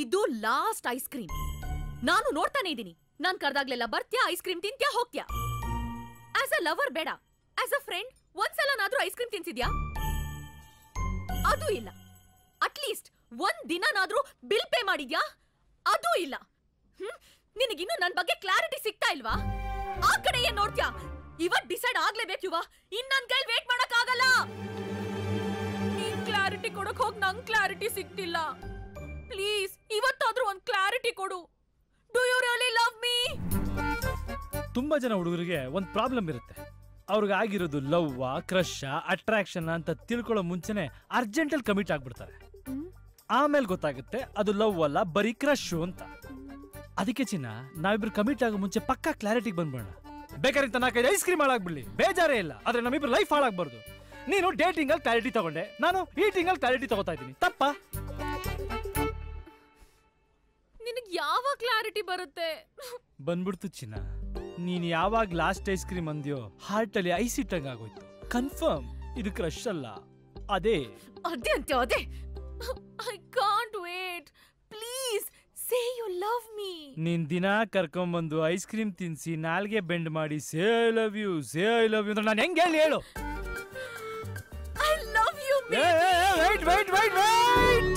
ಇದು last ice cream ನಾನು ನೋಡ್ತಾನೆ ಇದ್ದೀನಿ ನಾನ್ ಕರ್ದಾಗ್ಲೆಲ್ಲ ಬರ್ತ್ಯಾ ಐಸ್ ಕ್ರೀಮ್ ತಿಂತ್ಯಾ ಹೋಗ್ತ್ಯಾ ಆಸ್ ಅ ಲವರ್ ಬೇಡ ಆಸ್ ಅ ಫ್ರೆಂಡ್ ಒಂದ್ಸಲನಾದ್ರೂ ಐಸ್ ಕ್ರೀಮ್ ತಿನ್ಸಿದ್ಯಾ ಅದು ಇಲ್ಲ ಅಟ್ಲೀಸ್ಟ್ ಒಂದ್ ದಿನನಾದ್ರೂ ಬಿಲ್ ಪೇ ಮಾಡಿದ್ಯಾ ಅದು ಇಲ್ಲ ಹ್ಮ್ ನಿನಗಿನ್ನು ನನ್ ಬಗ್ಗೆ ಕ್ಲಾರಿಟಿ ಸಿಗ್ತಾ ಇಲ್ವಾ ಆ ಕಡೆ ಏನ್ ನೋಡ್ತ್ಯಾ ಇವತ್ ಡಿಸೈಡ್ ಆಗ್ಲೇಬೇಕು ಯುವ ಇನ್ ನನ್ ಕೈಲಿ ವೇಟ್ ಮಾಡಕ್ ಆಗಲ್ಲ ನೀನ್ ಕ್ಲಾರಿಟಿ ಕೊಡಕ್ ಹೋಗ್ ನಂಗ್ ಕ್ಲಾರಿಟಿ ಸಿಗ್ತಿಲ್ಲ ಪ್ಲೀಸ್ ಇವತ್ತಾದ್ರೂ ಒಂದ್ ಕ್ಲಾರಿಟಿ ಕೊಡು do you really love me ತುಂಬಾ ಜನ ಹುಡುಗರಿಗೆ ಒಂದು ಪ್ರಾಬ್ಲಮ್ ಇರುತ್ತೆ ಅವ್ರಿಗೆ ಆಗಿರೋದು ಲವ್ ಕ್ರಶ್ ಅಟ್ರಾಕ್ಷನ್ ಅಂತ ತಿಳ್ಕೊಳ್ಳೋ ಮುಂಚೆನೆ ಅರ್ಜೆಂಟಲ್ಲಿ ಕಮಿಟ್ ಆಗ್ಬಿಡ್ತಾರೆ ಆಮೇಲೆ ಗೊತ್ತಾಗುತ್ತೆ ಅದು ಲವ್ ಅಲ್ಲ ಬರೀ ಕ್ರಶ್ ಅಂತ ಅದಕ್ಕೆ ಚಿನ್ನ ನಾವಿಬ್ರು ಕಮಿಟ್ ಆಗೋ ಮುಂಚೆ ಪಕ್ಕಾ ಕ್ಲಾರಿಟಿಗೆ ಬಂದ್ಬಿಡೋಣ ಬೇಕಾದ್ರೆ ನಾಲ್ಕೈದು ಐಸ್ ಕ್ರೀಮ್ ಹಾಳಾಗ್ಬಿಡ್ಲಿ ಬೇಜಾರೇ ಇಲ್ಲ ಆದ್ರೆ ನಮ್ಮಿಬ್ರು ಲೈಫ್ ಹಾಳಾಗ್ಬಾರ್ದು ನೀನು ಡೇಟಿಂಗ್ ಅಲ್ಲಿ ಕ್ಲಾರಿಟಿ ತಗೊಂಡೆ ನಾನು ಈಟಿಂಗ್ ಅಲ್ಲಿ ಕ್ಲಾರಿಟಿ ತಗೋತಾ ಇದ್ದೀನಿ ತಪ್ಪಾ ನಿನಗ್ ಯಾವಾಗ ಕ್ಲಾರಿಟಿ ಬರುತ್ತೆ ಬಂದ್ಬಿಡ್ತು ಚಿನ್ನ ನೀನ್ ಯಾವಾಗ ಲಾಸ್ಟ್ ಐಸ್ ಕ್ರೀಮ್ ಅಂದ್ಯೋ ಹಾರ್ಟ್ ಅಲ್ಲಿ ಐಸ್ ಇಟ್ಟಂಗ ಆಗೋಯ್ತು ಕನ್ಫರ್ಮ್ ಇದು ಕ್ರಶ್ ಅಲ್ಲ ಅದೇ ಅದೇ ಅಂತೆ ಅದೇ I can't wait please say you love me ನೀನ್ ದಿನ ಕರ್ಕೊಂಬಂದು ಐಸ್ ಕ್ರೀಮ್ ತಿನ್ಸಿ ನಾಲ್ಗೆ ಬೆಂಡ್ ಮಾಡಿ say I love you say I love you ಅಂದ್ರೆ ನಾನು ಹೆಂಗ್ ಹೇಳಿ ಹೇಳು I love you wait wait wait wait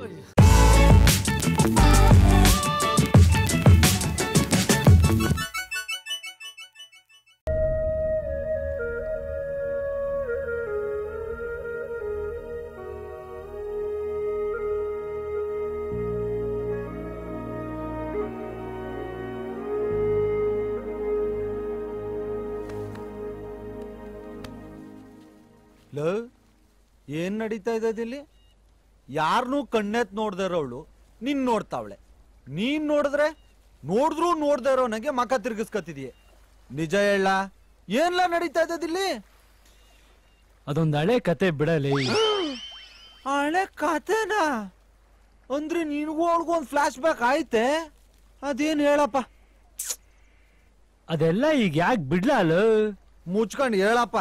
ಲ ಏನ್ ನಡೀತಾ ಇದ್ದದಿಲ್ಲಿ ಯಾರನ್ನೂ ಕಣ್ಣೆತ್ ನೋಡ್ದೇ ಇರೋಳು ನಿನ್ ನೋಡ್ತಾವಳೆ ನೀನ್ ನೋಡಿದ್ರೆ ನೋಡಿದ್ರು ನೋಡ್ದೇ ಇರೋನಗೆ ಮಕ ತಿರ್ಗಿಸ್ಕತ್ತಿದೀಯ ನಿಜ ಹೇಳ ಏನ್ಲ ನಡೀತಾ ಇದ್ದದಿಲ್ಲಿ ಅದೊಂದು ಹಳೆ ಕತೆ ಬಿಡಲಿ ಹಳೆ ಕತೆನಾ ಅಂದ್ರೆ ನಿನಗೂ ಅವಳಿಗೂ ಒಂದು ಫ್ಲಾಶ್ ಬ್ಯಾಕ್ ಆಯ್ತೆ ಅದೇನ್ ಹೇಳಪ್ಪ ಅದೆಲ್ಲ ಈಗ ಯಾಕೆ ಬಿಡ್ಲಲ್ಲ ಮುಚ್ಕೊಂಡು ಹೇಳಪ್ಪ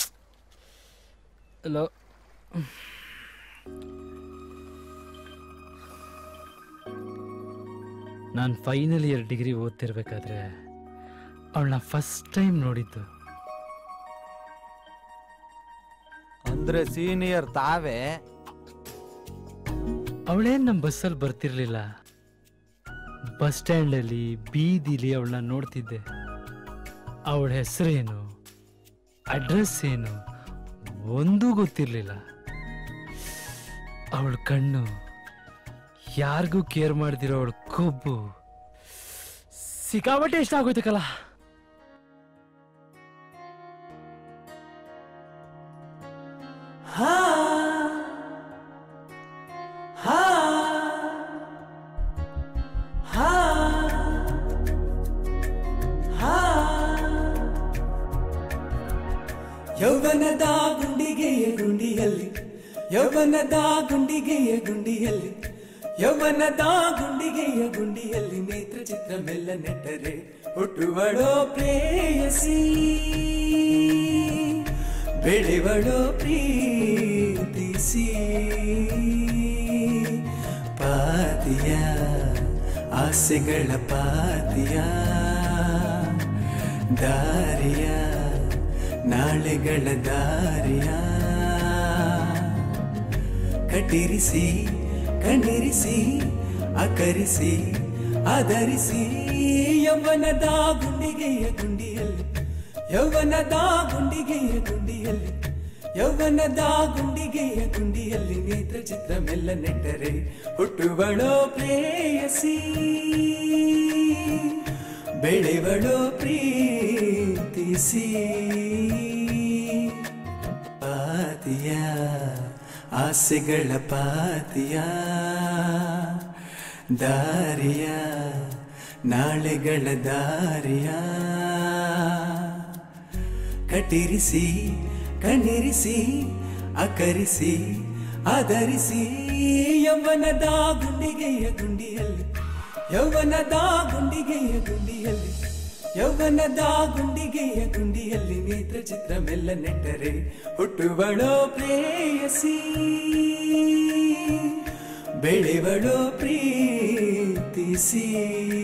ಅಲ್ಲ ನಾನು ಫೈನಲ್ ಇಯರ್ ಡಿಗ್ರಿ ಓದ್ತಿರ್ಬೇಕಾದ್ರೆ ಅವಳನ್ನ ಫಸ್ಟ್ ಟೈಮ್ ನೋಡಿದ್ದು ಅಂದ್ರೆ ಸೀನಿಯರ್ ತಾವೇ ಅವಳೇನ್ ನಮ್ಮ ಬಸ್ಸಲ್ಲಿ ಬರ್ತಿರ್ಲಿಲ್ಲ ಬಸ್ ಸ್ಟ್ಯಾಂಡಲ್ಲಿ ಬೀದಿಲಿ ಅವಳನ್ನ ನೋಡ್ತಿದ್ದೆ ಅವಳ ಹೆಸರೇನು ಅಡ್ರೆಸ್ ಏನು ಒಂದೂ ಗೊತ್ತಿರಲಿಲ್ಲ ಅವಳ ಕಣ್ಣು ಯಾರಿಗೂ ಕೇರ್ ಮಾಡ್ದಿರೋ ಅವಳ ಕೊಬ್ಬು ಸಿಕ್ಕಾಬಟ್ಟೆ ಇಷ್ಟ ಆಗೋಯ್ತಕ್ಕಲ್ಲ ಯೌವನದ ಗುಂಡಿಗೆಯ ಗುಂಡಿಯಲ್ಲಿ ಯೌವನದ ಗುಂಡಿಗೆಯ ಗುಂಡಿಯಲ್ಲಿ ಯೌವನದ ಗುಂಡಿಗೆಯ ಗುಂಡಿಯಲ್ಲಿ ನೇತ್ರ ಚಿತ್ರ ಮೆಲ್ಲ ನೆಟ್ಟರೆ ಹುಟ್ಟುವಳೋ ಪ್ರೇಯಸಿ ಬೆಳೆವಳೋ ಪ್ರೀತಿಸಿ ಪಾತಿಯ ಆಸೆಗಳ ಪಾತಿಯ ದಾರಿಯ ನಾಳೆಗಳ ದಾರಿಯ ಕಟ್ಟಿರಿಸಿ ಕಣ್ಣಿರಿಸಿ ಅಕರಿಸಿ ಆಧರಿಸಿ ಯೌವನದ ಗುಂಡಿಗೆಯ ಗುಂಡಿಯಲ್ಲಿ ಯೌವನದ ಗುಂಡಿಗೆಯ ಗುಂಡಿಯಲ್ಲಿ ಯೌವನದ ಗುಂಡಿಗೆಯ ಗುಂಡಿಯಲ್ಲಿ ನೇತ್ರ ಚಿತ್ರ ಮೆಲ್ಲ ನೆಟ್ಟರೆ ಹುಟ್ಟುವಳೋ ಪ್ರೇಯಸಿ ಬೆಳೆವಳೋ ಪ್ರೀತಿಸಿ ಪಾತಿಯ ಆಸೆಗಳ ಪಾತಿಯ ದಾರಿಯ ನಾಳೆಗಳ ದಾರಿಯ ಕಟ್ಟಿರಿಸಿ ಕಣ್ಣಿರಿಸಿ ಅಕರಿಸಿ ಆಧರಿಸಿ ಯೌವನದ ಗುಂಡಿಗೆಯ ಗುಂಡಿಯಲ್ಲಿ ಯೌವನದ ಗುಂಡಿಗೆಯ ಗುಂಡಿಯಲ್ಲಿ ಯೌವನದ ಗುಂಡಿಗೆಯ ಗುಂಡಿಯಲ್ಲಿ ನೇತ್ರ ಚಿತ್ರ ಮೆಲ್ಲ ನೆಟ್ಟರೆ ಹುಟ್ಟುವಳೋ ಪ್ರೇಯಸಿ ಬೆಳೆವಳು ಪ್ರೀತಿಸಿ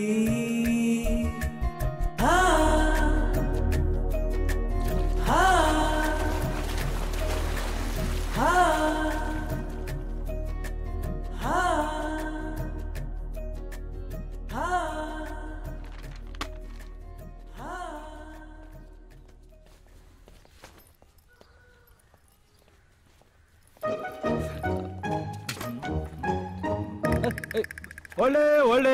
ಆ, ಆ, ಆ, ಆ, ಆ, ಆ. ಒಳ್ಳೆ ಒಳ್ಳೆ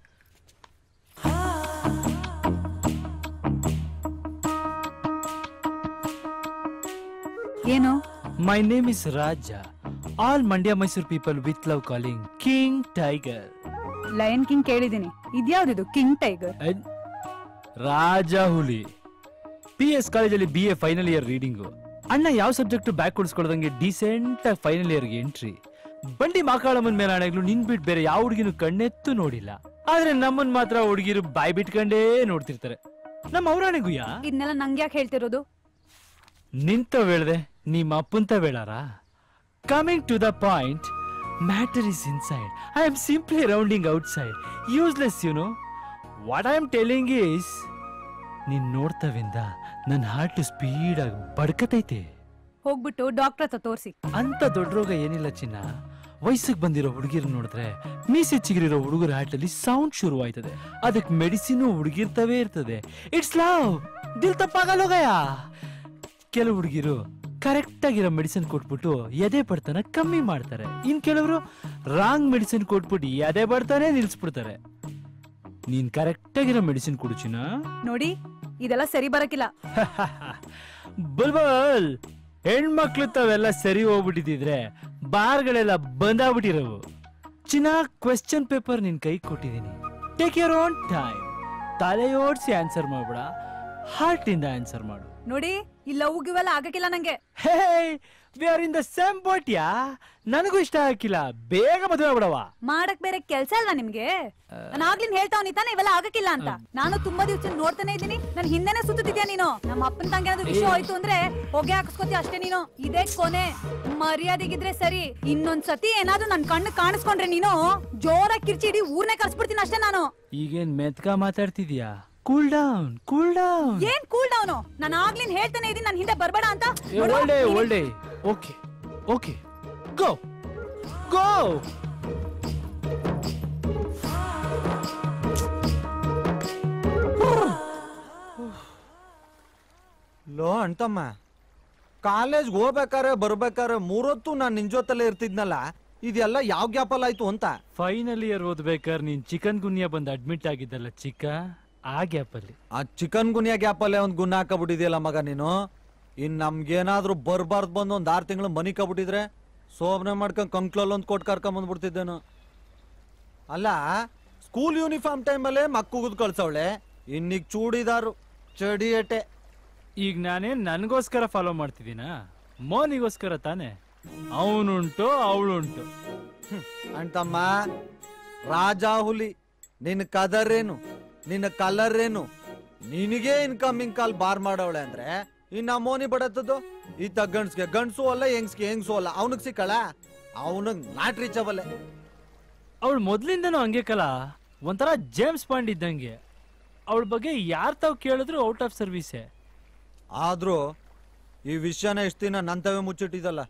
ಏನು my name is Raja all Mandya Mysuru people with love calling king tiger lion king ಕೇಳಿದೀನಿ ಇದ್ಯಾವ್ದಿದು ಕಿಂಗ್ ಟೈಗರ್ ರಾಜ ಹುಲಿ ಪಿ ಎಸ್ ಕಾಲೇಜಲ್ಲಿ B A final year reading ಅಣ್ಣ ಯಾವ ಸಬ್ಜೆಕ್ಟ್ ಬ್ಯಾಕ್ ಕೊಡಿಸ್ಕೊಳ್ದಂಗೆ ಡಿಸೆಂಟ್ ಆಗಿ ಫೈನಲ್ ಇಯರ್ಗೆ ಎಂಟ್ರಿ ಬಂಡಿ ಮಾಕಾಳಮ್ಮನ ಮೇಲೆ ಆಣೆಗಳು ನಿನ್ ಬಿಟ್ಟು ಬೇರೆ ಯಾವ ಹುಡುಗಿನೂ ಕಣ್ಣೆತ್ತು ನೋಡಿಲ್ಲ ಆದ್ರೆ ನಮ್ಮನ್ ಮಾತ್ರ ಹುಡುಗಿರು ಬಾಯ್ ಬಿಟ್ಕೊಂಡೇ ನೋಡ್ತಿರ್ತಾರೆ ನಮ್ಮ ಅವ್ರಾಣೆಗುಯ್ಯ ಇದನ್ನೆಲ್ಲ ನಂಗೆ ಯಾಕೆ ಹೇಳ್ತಿರೋದು ನಿಂತ ವೇಳ್ದೆ ನಿಮ್ಮ ಅಪ್ಪಂತ ವೇಳಾರ coming to the point matter is inside I am simply rounding outside useless you know what I am telling is ನೀನ್ ನೋಡ್ತವಿಂದ ನನ್ನ ಹಾರ್ಟ್ ಸ್ಪೀಡಾಗಿ ಬಡ್ಕತೈತೆ ಹೋಗ್ಬಿಟ್ಟು ಡಾಕ್ಟರ್ ಹತ್ರ ತೋರಿಸಿ ಅಂತ ದೊಡ್ಡ ರೋಗ ಏನಿಲ್ಲ ಚಿನ್ನ ವಯಸ್ಸಿಗೆ ಬಂದಿರೋ ಹುಡುಗಿರ್ ನೋಡಿದ್ರೆ ಮೀಸೆ ಚಿಗುರಿರೋ ಹುಡುಗರ ಹಾರ್ಟಲ್ಲಿ ಸೌಂಡ್ ಶುರು ಆಯ್ತದೆ ಅದಕ್ಕೆ ಮೆಡಿಸಿನ್ ಹುಡುಗಿರ್ತವೇ ಇರ್ತದೆ ಇಟ್ಸ್ ಲವ್ ದಿಲ್ ತಪ್ಪಾಗಲ್ಲೋಗಯ ಕೆಲವು ಹುಡುಗಿರು ಕರೆಕ್ಟ್ ಆಗಿರೋ ಮೆಡಿಸಿನ್ ಕೊಟ್ಬಿಟ್ಟು ಎದೆ ಬಡ್ತನ ಕಮ್ಮಿ ಮಾಡ್ತಾರೆ ಇನ್ ಕೆಲವರು ರಾಂಗ್ ಮೆಡಿಸಿನ್ ಕೊಟ್ಬಿಟ್ಟು ಎದೆ ಬಡ್ತಾನೆ ನಿಲ್ಸ್ಬಿಡ್ತಾರೆ ನೀನ್ ಕರೆಕ್ಟ್ ಆಗಿರೋ ಮೆಡಿಸಿನ್ ಕೊಡು ಚಿನ್ನ ನೋಡಿ ಇದೆಲ್ಲ ಸರಿ ಬರಕಿಲ್ಲ ಬುಲ್ಬಲ್ ಹೆಣ್ಮಕ್ಳು ತಾವೆಲ್ಲ ಸರಿ ಹೋಗ್ಬಿಟ್ಟಿದ್ರೆ ಬಾರ್ಗಳೆಲ್ಲ ಬಂದಾಗ್ಬಿಟ್ಟಿರವು ಚಿನ್ನ ಕ್ವೆಶ್ಚನ್ ಪೇಪರ್ ನಿನ್ ಕೈ ಕೊಟ್ಟಿದ್ದೀನಿ ಟೇಕ್ ಯರ್ ಓನ್ ಟೈಮ್ ತಲೆಯೋಡ್ಸಿ ಆನ್ಸರ್ ಮಾಡ್ಬೇಡ ಹಾರ್ಟ್ ಇಂದ ಆನ್ಸರ್ ಮಾಡು ನೋಡಿ ಈ ಲವ್ ಗಿವೆಲ್ಲ ಆಗಕ್ಕಿಲ್ಲ ನಂಗೆ hey we are in the same boat ಯಾ ನನಗೂ ಇಷ್ಟ ಆಗಿಲ್ಲ ಬೇಗ ಮದುವೆ ಆಗ್ಬಿಡವ ಮಾಡಕ್ ಬೇರೆ ಕೆಲ್ಸ ಅಲ್ವಾ ನಿಮ್ಗೆ ನಾನು ಆಗ್ಲಿನ್ ಹೇಳ್ತಾವ್ನಿ ತಾನೆ ಇವೆಲ್ಲ ಆಗಕ್ಕಿಲ್ಲ ಅಂತ ನಾನು ತುಂಬಾ ದಿವಸ ನೋಡ್ತಾನೆ ಇದ್ದೀನಿ ನನ್ ಹಿಂದೆನೆ ಸುತ್ತಿದ್ಯಾ ನೀನು ನಮ್ಮ ಅಪ್ಪನ ತಂಗೆ ಏನಾದ್ರು ವಿಷಯ ಹೋಯ್ತು ಅಂದ್ರೆ ಹೊಗೆ ಹಾಕಿಸ್ಕೊತಿ ಅಷ್ಟೇ ನೀನು ಇದೇ ಕೊನೆ ಮರ್ಯಾದೆಗಿದ್ರೆ ಸರಿ ಇನ್ನೊಂದ್ ಸತಿ ಏನಾದ್ರು ನನ್ ಕಣ್ಣು ಕಾಣಿಸ್ಕೊಂಡ್ರೆ ನೀನು ಜೋರಾಗಿ ಕಿರ್ಚಿ ಇಡೀ ಊರ್ನೇ ಕರ್ಸ್ಬಿಡ್ತೀನಿ ಅಷ್ಟೇ ನಾನು ಈಗೇನ್ ಮೆತ್ಕ ಮಾತಾಡ್ತಿದ್ಯಾ ಕೂಲ್ ಡೌನ್ ಕೂಲ್ ಡೌನ್ ಏನ್ ಕೂಲ್ ಡೌನು ನಾನು ಆಗ್ಲಿನ್ ಹೇಳ್ತಾನೆ ಇದೀನಿ ನನ್ ಹಿಂದೆ ಬರ್ಬೇಡ ಅಂತ ನೋಡು, ಒಳ್ಳೆ ನೀನು- ಒಳ್ಳೆ ಓಕೆ ಓಕೆ ಗೋ ಗೋ ಲೋ ಅಣ್ತಮ್ಮ ಕಾಲೇಜ್ಗೆ ಹೋಗ್ಬೇಕಾರೆ ಬರ್ಬೇಕಾರೆ ಮೂರೊತ್ತು ನಾನು ನಿನ್ ಜೊತೆಲೇ ಇರ್ತಿದ್ನಲ್ಲ ಇದೆಲ್ಲ ಯಾವ ಗ್ಯಾಪಲ್ ಆಯ್ತು ಅಂತ ಫೈನಲ್ ಇಯರ್ ಓದ್ಬೇಕಾದ್ರೆ ನೀನ್ ಚಿಕನ್ ಗುನ್ಯಾ ಬಂದು ಅಡ್ಮಿಟ್ ಆಗಿದ್ದಲ್ಲ ಚಿಕ್ಕ ಆ ಗ್ಯಾಪಲ್ಲಿ ಆ ಚಿಕನ್ ಗುನಿಯಾ ಗ್ಯಾಪಲ್ಲೇ ಒಂದ್ ಗುಣ ಹಾಕಬಿಟ್ಟಿದ್ಯಲ್ಲ ಮಗ ನೀನು ಇನ್ ನಮ್ಗೇನಾದ್ರೂ ಬರ್ಬಾರ್ದು ಬಂದು ಒಂದ್ ಆರು ತಿಂಗಳು ಮನಿ ಕಬಿಟ್ಟಿದ್ರೆ ಸೋಬ್ನೆ ಮಾಡ್ಕೊಂಡ್ ಕಂಕ್ಲಲ್ಲಿ ಒಂದ್ ಕೊಟ್ಟು ಕರ್ಕೊಂಡ್ ಬಂದ್ಬಿಡ್ತಿದ್ದೇನು ಅಲ್ಲ ಸ್ಕೂಲ್ ಯೂನಿಫಾರ್ಮ್ ಟೈಮಲ್ಲೇ ಮಕ್ಕುಗುದ್ ಕಳ್ಸವಳೆ ಇನ್ನೀಗ ಚೂಡಿದಾರು ಚಡಿಯಟೆ ಈಗ ನಾನೇನ್ ನನಗೋಸ್ಕರ ಫಾಲೋ ಮಾಡ್ತಿದ್ದೀನಾ ಮೋನಿಗೋಸ್ಕರ ತಾನೆ ಅವನುಂಟು ಅವಳುಂಟು ಅಣ್ತಮ್ಮ ರಾಜ ಹುಲಿ ನಿನ್ನ ಕದರ್ ಏನು ನಿನ್ನ ಕಲರ್ ಏನು ನಿನಗೆ ಇನ್ಕಮಿಂಗ್ ಕಾಲ್ ಬಾರ್ ಮಾಡವಳೆ ಅಂದ್ರೆ ಇನ್ನ ಮೋನಿ ಬಡತ್ತದು ಈತ ಗಂಡ್ಸ್ಗೆ ಗಂಡ್ಸು ಅಲ್ಲ ಹೆಂಗ್ಸ್ಗೆ ಹೆಂಗ್ಸು ಅಲ್ಲ ಅವನಿಗೆ ಸಿಕ್ಕಳ ಅವನಿಗೆ ನಾಟ್ ರೀಚಬಲ್ಲೆ ಅವಳು ಮೊದ್ಲಿಂದನೂ ಹಂಗೆ ಕಲ ಒಂಥರ ಜೇಮ್ಸ್ ಬಾಂಡ್ ಇದ್ದಂಗೆ ಅವಳ ಬಗ್ಗೆ ಯಾರ್ ತಾವ್ ಕೇಳಿದ್ರು ಔಟ್ ಆಫ್ ಸರ್ವಿಸೇ ಆದ್ರೂ ಈ ವಿಷಯನ ಎಷ್ಟು ದಿನ ನಂತವೇ ಮುಚ್ಚಿಟ್ಟಿದಲ್ಲ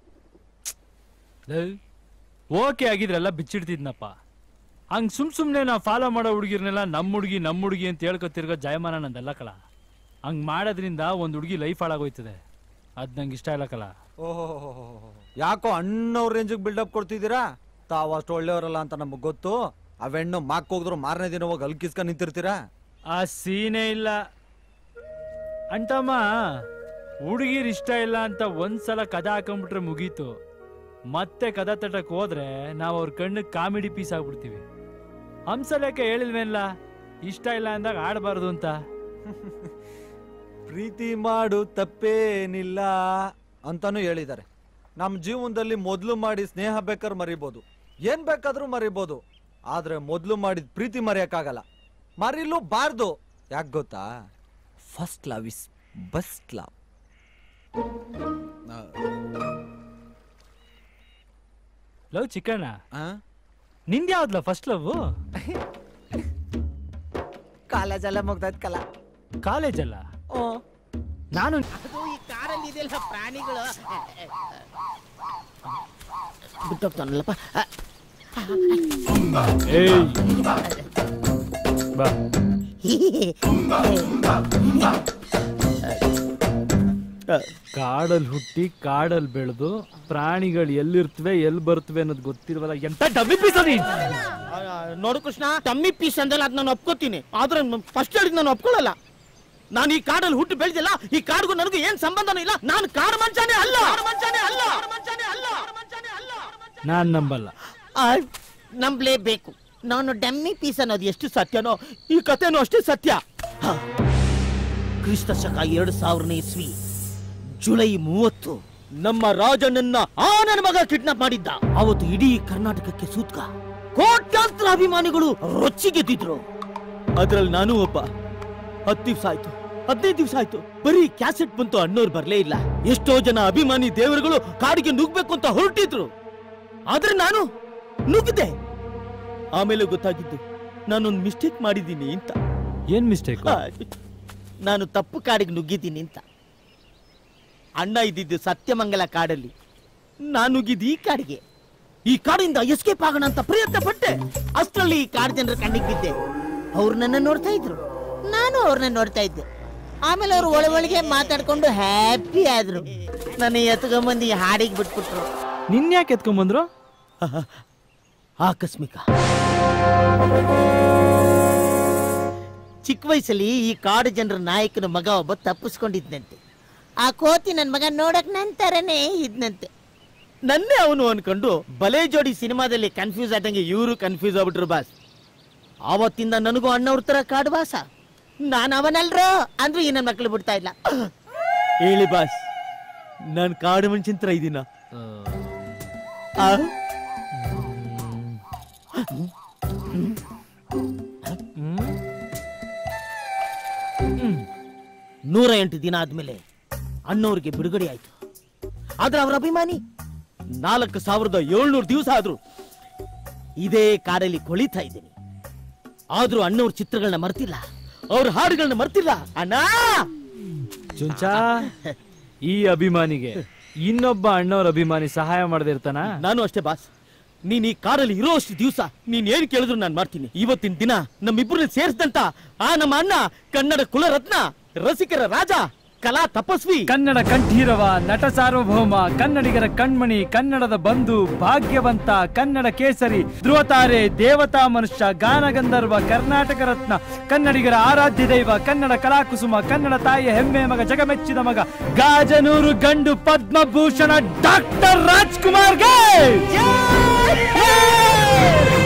ಓಕೆ ಆಗಿದ್ರೆಲ್ಲ ಬಿಚ್ಚಿಡ್ತಿದ್ನಪ್ಪ ಹಂಗ್ ಸುಮ್ ಸುಮ್ನೆ ನಾವು ಫಾಲೋ ಮಾಡೋ ಹುಡುಗಿರ್ನೆಲ್ಲ ನಮ್ಮ ಹುಡುಗಿ ನಮ್ಮ ಹುಡುಗಿ ಅಂತ ಹೇಳ್ಕೊತಿರ್ಗೋ ಜಾಯಮಾನ ನಂದಲ್ಲ ಕಲ ಹಂಗ್ ಮಾಡೋದ್ರಿಂದ ಒಂದ್ ಹುಡುಗಿ ಲೈಫ್ ಹಾಳಾಗೋಯ್ತದೆ ಅದ್ ನಂಗೆ ಇಷ್ಟ ಇಲ್ಲ ಕಲ ಓಹೋ ಯಾಕೋ ಅಣ್ಣವ್ರ ರೇಂಜಿಗೆ ಬಿಲ್ಡಪ್ ಕೊಡ್ತಿದ್ದೀರಾ ತಾವು ಅಷ್ಟು ಒಳ್ಳೆಯವರಲ್ಲ ಅಂತ ನಮಗೆ ಗೊತ್ತು ಅವೆಣ್ಣು ಮಾಕ್ ಹೋಗಿದ್ರು ಮಾರನೇ ದಿನ ಹೋಗಿ ಅಲ್ಕಿಸ್ಕೊಂಡ್ ನಿಂತಿರ್ತೀರಾ ಆ ಸೀನೇ ಇಲ್ಲ ಅಂಟಮ್ಮ ಹುಡುಗಿರ್ ಇಷ್ಟ ಇಲ್ಲ ಅಂತ ಒಂದ್ಸಲ ಕದ ಹಾಕೊಂಡ್ಬಿಟ್ರೆ ಮುಗೀತು ಮತ್ತೆ ಕದ ತಟ್ಟಕ್ ಹೋದ್ರೆ ನಾವು ಅವ್ರ ಕಣ್ಣಿಗೆ ಕಾಮಿಡಿ ಪೀಸ್ ಆಗ್ಬಿಡ್ತೀವಿ ಹಂಸಲೇಖ ಹೇಳಿಲ್ವೇನ್ಲ ಇಷ್ಟ ಇಲ್ಲ ಅಂದಾಗ ಆಡಬಾರ್ದು ಅಂತ ಪ್ರೀತಿ ಮಾಡು ತಪ್ಪೇನಿಲ್ಲ ಅಂತಾನು ಹೇಳಿದ್ದಾರೆ ನಮ್ಮ ಜೀವನದಲ್ಲಿ ಮೊದಲು ಮಾಡಿ ಸ್ನೇಹ ಬೇಕಾದ್ರೆ ಮರಿಬೋದು ಏನ್ ಬೇಕಾದ್ರೂ ಮರಿಬೋದು ಆದ್ರೆ ಮೊದಲು ಮಾಡಿದ ಪ್ರೀತಿ ಮರೆಯಕ್ಕಾಗಲ್ಲ ಮರಿಲು ಬಾರ್ದು ಯಾಕೆ ಗೊತ್ತಾ first love is best love love Chikkanna ನಿಂದ್ಯಾವ್ದ್ಲ ಫಸ್ಟ್ ಲವ್ ಕಾಲೇಜ್ ಎಲ್ಲ ಮುಗ್ದೈತ್ ಕಲ ಕಾಲೇಜಲ್ಲ ನಾನು ಅದು ಈ ಕಾರಲ್ಲಿ ಇದೆಲ್ಲ ಪ್ರಾಣಿಗಳು ಬಿಟ್ಟೋಗ್ತಾನಲ್ಲಪ್ಪ ಏಯ್ ಬಾ ಕಾಡಲ್ ಹುಟ್ಟಿ ಕಾಡಲ್ ಬೆಳೆದು ಪ್ರಾಣಿಗಳು ಎಲ್ಲಿರ್ತವೆ ಎಲ್ಲಿ ಬರ್ತವೆ ಅನ್ನೋದು ಗೊತ್ತಿಲ್ವಲ್ಲ ಎಂತ ಡಬ್ಬಿ ಪೀಸ ನೀನ್ ನೋಡು ಕೃಷ್ಣ ಟಮ್ಮಿ ಪೀಸ್ ಅಂದಲ್ಲ ಅದ್ ನಾನು ಒಪ್ಕೋತೀನಿ ಆದ್ರೆ ಫಸ್ಟ್ ಹೇಳಿದ್ ನಾನು ಒಪ್ಕೊಳ್ಳಲ್ಲ ನಾನು ಈ ಕಾಡಲ್ಲಿ ಹುಟ್ಟು ಬೆಳೆದಿಲ್ಲ ಈ ಕಾಡ್ಗೂ ನನಗೂ ಏನ್ ಸಂಬಂಧನೂ ಇಲ್ಲ ನಾನು ಕಾಡು ಮಂಚಾನೆ ಅಲ್ಲ ಮಂಚಾನೆ ಅಲ್ಲ ಮಂಚಾನೆ ಅಲ್ಲ ಮಂಚಾನೆ ಅಲ್ಲ ನಾನ್ ನಂಬಲ್ಲ ನಂಬಲೇಬೇಕು ನಾನು ಡಮ್ಮಿ ಪೀಸ್ ಅನ್ನೋದು ಎಷ್ಟು ಸತ್ಯನೋ ಈ ಕಥೆನೂ ಅಷ್ಟೇ ಸತ್ಯ ಹ. ಕ್ರಿಸ್ತ ಶಕ ಎರಡು ಸಾವಿರನೇ ಇಸ್ವಿ ಜುಲೈ ಮೂವತ್ತು ನಮ್ಮ ರಾಜನನ್ನ ಆ ನನ್ನ ಮಗ ಕಿಡ್ನಾಪ್ ಮಾಡಿದ್ದ ಅವತ್ತು ಇಡೀ ಕರ್ನಾಟಕಕ್ಕೆ ಸೂತ್ಕ ಕೋಟ್ಯಾಂತರ ಅಭಿಮಾನಿಗಳು ರೊಚ್ಚಿಗೆದ್ದಿದ್ರು ಅದ್ರಲ್ಲಿ ನಾನು ಒಬ್ಬ ಹತ್ತು ದಿವ್ಸ ಆಯ್ತು ಹದಿನೈದು ದಿವ್ಸ ಆಯ್ತು ಬರೀ ಕ್ಯಾಸೆಟ್ ಬಂತು ಅಣ್ಣೋರು ಬರ್ಲೇ ಇಲ್ಲ ಎಷ್ಟೋ ಜನ ಅಭಿಮಾನಿ ದೇವರುಗಳು ಕಾಡಿಗೆ ನುಗ್ಬೇಕು ಅಂತ ಹೊರಟಿದ್ರು ಆದ್ರೆ ನಾನು ನುಗ್ಗಿದೆ ಆಮೇಲೆ ಗೊತ್ತಾಗಿದ್ದು ನಾನೊಂದು ಮಿಸ್ಟೇಕ್ ಮಾಡಿದ್ದೀನಿ ಅಂತ ಏನ್ ಮಿಸ್ಟೇಕ್ ಆ, ನಾನು ತಪ್ಪು ಕಾಡಿಗೆ ನುಗ್ಗಿದ್ದೀನಿ ಅಂತ ಅಣ್ಣ ಇದ್ದಿದ್ದು ಸತ್ಯಮಂಗಲ ಕಾಡಲ್ಲಿ ನಾನು ನುಗ್ಗಿದ್ದು ಈ ಕಾಡಿಗೆ ಈ ಕಾಡಿಂದ ಎಸ್ಕೇಪ್ ಆಗೋಣ ಅಂತ ಪ್ರಯತ್ನ ಪಟ್ಟೆ ಅಷ್ಟರಲ್ಲಿ ಈ ಕಾಡು ಜನರ ಕಣ್ಣಿಗೆ ಬಿದ್ದೆ ಅವ್ರು ನನ್ನ ನೋಡ್ತಾ ಇದ್ರು ನಾನು ಅವ್ರನ್ನ ನೋಡ್ತಾ ಇದ್ದೆ ಆಮೇಲೆ ಅವ್ರು ಒಳ ಒಳಗೆ ಮಾತಾಡ್ಕೊಂಡು ಹ್ಯಾಪಿ ಆದ್ರು ನನ್ನ ಎತ್ಕೊಂಬಂದು ಈ ಹಾಡಿಗೆ ಬಿಟ್ಬಿಟ್ರು ನಿನ್ ಯಾಕೆ ಎತ್ಕೊಂಬಂದ್ರು ಆಕಸ್ಮಿಕ ಚಿಕ್ಕ ವಯಸ್ಸಲ್ಲಿ ಈ ಕಾಡು ಜನರ ನಾಯಕನ ಮಗ ಒಬ್ಬ ತಪ್ಪಿಸ್ಕೊಂಡಿದ್ನಂತೆ ಆ ಕೋತಿ ನನ್ನ ಮಗ ನೋಡಕ್ ನನ್ ತರನೇ ಇದ್ನಂತೆ ನನ್ನೇ ಅವನು ಅನ್ಕೊಂಡು ಬಲೆ ಜೋಡಿ ಸಿನಿಮಾದಲ್ಲಿ ಕನ್ಫ್ಯೂಸ್ ಆದಂಗೆ ಇವರು ಕನ್ಫ್ಯೂಸ್ ಆಗ್ಬಿಟ್ರು ಬಾಸ್ ಆವತ್ತಿಂದ ನನಗೂ ಅಣ್ಣವ್ರ ತರ ಕಾಡು ಬಾಸ ನಾನು ಅವನಲ್ರೋ ಅಂದ್ರೂ ಈ ನನ್ನ ಮಕ್ಕಳು ಬಿಡ್ತಾ ಇಲ್ಲ ಹೇಳಿ ಬಾಸ್ ನಾನು ಕಾಡು ಮನುಷ್ಯನ್ ತರ ಇದೀನ ಆ? ನೂರ ಎಂಟು ದಿನ ಆದ್ಮೇಲೆ ಅಣ್ಣವ್ರಿಗೆ ಬಿಡುಗಡೆ ಆಯ್ತು ಆದ್ರೆ ಅವರ ಅಭಿಮಾನಿ ನಾಲ್ಕು ಸಾವಿರದ ಏಳ್ನೂರು ದಿವಸ ಆದ್ರು ಇದೇ ಕಾಡಲ್ಲಿ ಕೊಳಿತಾ ಇದ್ದೀನಿ ಆದ್ರೂ ಅಣ್ಣವ್ರ ಚಿತ್ರಗಳನ್ನ ಮರ್ತಿಲ್ಲ ಅವ್ರ ಹಾಡುಗಳನ್ನ ಮರ್ತಿಲ್ಲ ಅಣ್ಣ ಚುಂಚಾ ಈ ಅಭಿಮಾನಿಗೆ ಇನ್ನೊಬ್ಬ ಅಣ್ಣವ್ರ ಅಭಿಮಾನಿ ಸಹಾಯ ಮಾಡದೇ ಇರ್ತಾನ ನಾನು ಅಷ್ಟೇ ಬಾಸ್ ನೀನ್ ಈ ಕಾರಲ್ಲಿ ಇರೋ ಅಷ್ಟು ದಿವಸ ನೀನ್ ಏನ್ ಕೇಳಿದ್ರು ನಾನು ಮಾಡ್ತೀನಿ ಇವತ್ತಿನ ದಿನ ನಮ್ಮಿಬ್ಬರನ್ನ ಸೇರಿಸಿದಂತ ಆ ನಮ್ಮ ಅಣ್ಣ ಕನ್ನಡ ಕುಲರತ್ನ ರಸಿಕರ ರಾಜ ಕಲಾ ತಪಸ್ವಿ ಕನ್ನಡ ಕಂಠೀರವ ನಟ ಸಾರ್ವಭೌಮ ಕನ್ನಡಿಗರ ಕಣ್ಮಣಿ ಕನ್ನಡದ ಬಂಧು ಭಾಗ್ಯವಂತ ಕನ್ನಡ ಕೇಸರಿ ಧ್ರುವತಾರೆ ದೇವತಾ ಮನುಷ್ಯ ಗಾನಗಂಧರ್ವ ಕರ್ನಾಟಕ ರತ್ನ ಕನ್ನಡಿಗರ ಆರಾಧ್ಯ ದೈವ ಕನ್ನಡ ಕಲಾಕುಸುಮ ಕನ್ನಡ ತಾಯಿಯ ಹೆಮ್ಮೆ ಮಗ ಜಗಮೆಚ್ಚಿದ ಮಗ ಗಾಜನೂರು ಗಂಡು ಪದ್ಮಭೂಷಣ ಡಾಕ್ಟರ್ ರಾಜ್ಕುಮಾರ್ಗೆ